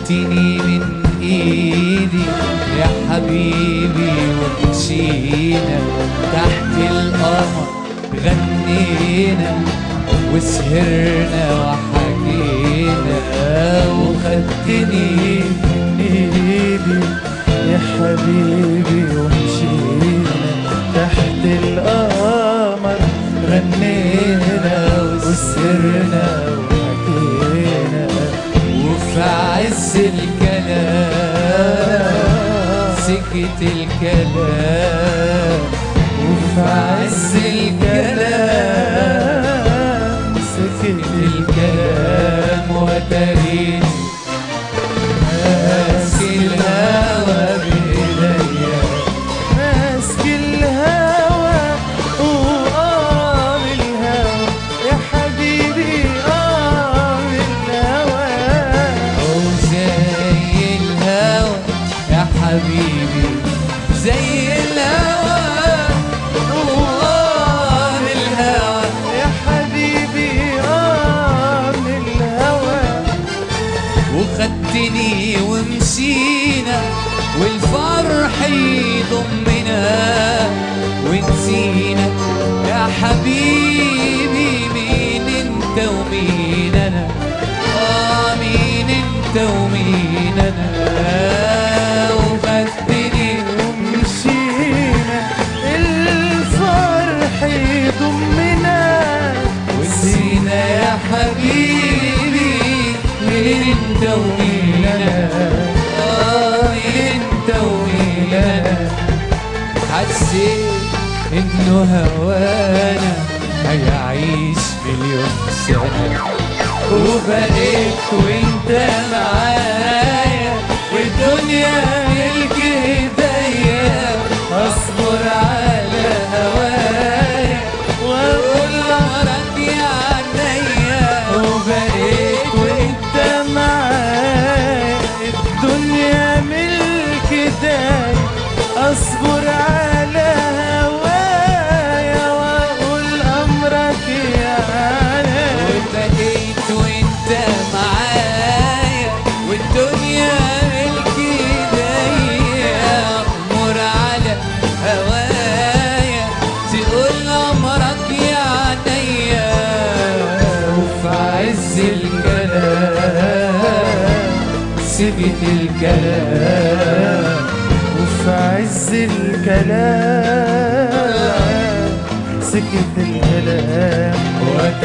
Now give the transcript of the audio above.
خدتني من ايدي يا حبيبي ومشينا تحت القمر غنينا وسهرنا وحكينا وخدتني من ايدي يا حبيبي ومشينا تحت القمر غنينا وسرنا وحكينا وفي عز الكلام سكت الكلام وفي عز الكلام سكت الكلام وتريني ماسك الهوى بإيديا ماسك الهوى وقام الهوى يا حبيبي قام الهوى أو زي الهوى يا حبيبي زي الهوى طوال الهوى يا حبيبي قام الهوى وخدتني ومشينا والفرح يضمنا ونسينا يا حبيبي مين انت ومين انا اه مين انت ومين انا وخدتني ومشينا الفرح يضمنا ونسينا يا حبيبي مين انت ومين انا اه مين انت ومين انا حسيت انه هوانا هيعيش مليون سنة وبقيت وانت معايا والدنيا ملك ايديا اصبر على هوايا واقول لمرك يا عينيا وبقيت وانت انت معايا الدنيا ملك داي اصبر على هوايا واقول امرك يا علي وبقيت وانت معايا والدنيا ملك ايديا امر على هوايا تقول امرك يا عينيا وفي عز الكلام سكت الكلام وفي عز الكلام سكت الكلام وترى